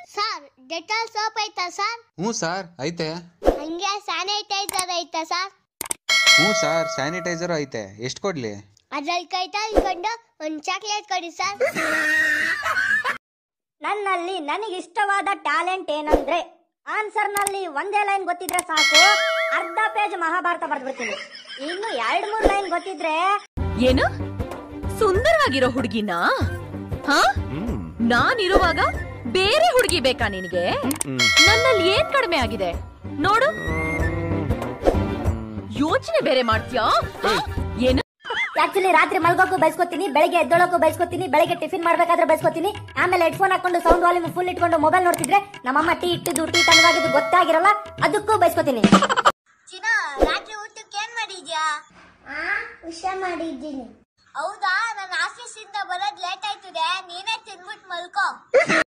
Sir Dettol soap ಐತಾ sir ಹ್ಞೂ sir ಐತೆ ಹಂಗೆ ಸ್ಯಾನಿಟೈಸರ್ ಐತಾ ಸರ್ ಹ್ಞೂ ಸರ್ ಸ್ಯಾನಿಟೈಸರು ಐತೆ ಎಷ್ಟು ಕೊಡ್ಲಿ ಅದ್ರಲ್ಲಿ ಕೈ ತೊಳ್ಕೊಂಡು ಒಂದು ಚಾಕ್ಲೇಟ್ ಕೊಡಿ ಸರ್ ನನ್ನಲ್ಲಿ ನನಗೆ ಇಷ್ಟವಾದ ಟ್ಯಾಲೆಂಟ್ ಏನಂದ್ರೆ ಆನ್ಸರ್ ನಲ್ಲಿ ಒಂದೇ ಲೈನ್ ಗೊತ್ತಿದ್ರೆ ಸಾಕು ಅರ್ಧ ಪೇಜ್ ಮಹಾಭಾರತ ಬರ್ದ್ಬಿಡ್ತೀನಿ ಇನ್ನು ಎರಡ್ ಮೂರ್ ಲೈನ್ ಗೊತ್ತಿದ್ರೆ ಏನು ಸುಂದರವಾಗಿರೋ ಹುಡುಗಿನ ಹಾ ನಾನಿರುವಾಗ ಬೇರೆ ಹುಡುಗಿ ಬೇಕಾ ನಿನಗೆ ನನ್ನಲ್ಲಿ ಏನ್ ಕಡಿಮೆ ಆಗಿದೆ ನೋಡು ಯೋಚನೆ ಬೇರೆ ಮಾಡ್ತೀಯಾ ಹಾ? ಏನು ಆಕ್ಚುಲಿ ರಾತ್ರಿ ಮಲ್ಗೋಕು ಬಯಸ್ಕೊತೀನಿ ಬೆಳಿಗ್ಗೆ ಎದ್ದೊಳಕ್ಕೂ ಬಯಸ್ಕೊತೀನಿ ಬೆಳಿಗ್ಗೆ ಟಿಫಿನ್ ಮಾಡ್ಬೇಕಾದ್ರೆ ಬಯಸ್ಕೊತೀನಿ ಆಮೇಲೆ ಹೆಡ್ಫೋನ್ ಹಾಕೊಂಡು ಸೌಂಡ್ ವಾಲ್ಯೂಮ್ ಫುಲ್ ಇಟ್ಕೊಂಡು ಮೊಬೈಲ್ ನೋಡ್ತಿದ್ರೆ ನಮ್ಮಮ್ಮ ಟೀ ಇಟ್ಟಿದ್ದು ಟೀ ತಣ್ಣಗಾಗಿದ್ದು ಗೊತ್ತಾಗಿರಲ್ಲ ಅದಕ್ಕೂ ಬಯಸ್ಕೊತೀನಿ ಚಿನ್ನ ರಾತ್ರಿ ಊಟಕ್ಕೆ ಏನ್ ಮಾಡಿದ್ಯಾ ಹುಷ ಮಾಡಿದ್ದೀನಿ ಹೌದಾ ನನ್ನ ಆಫೀಸಿಂದ ಬರೋದ್ ಲೇಟ್ ಆಯ್ತದೆ ನೀನೇ ತಿನ್ಬಿಟ್ಟು ಮಲ್ಕೋ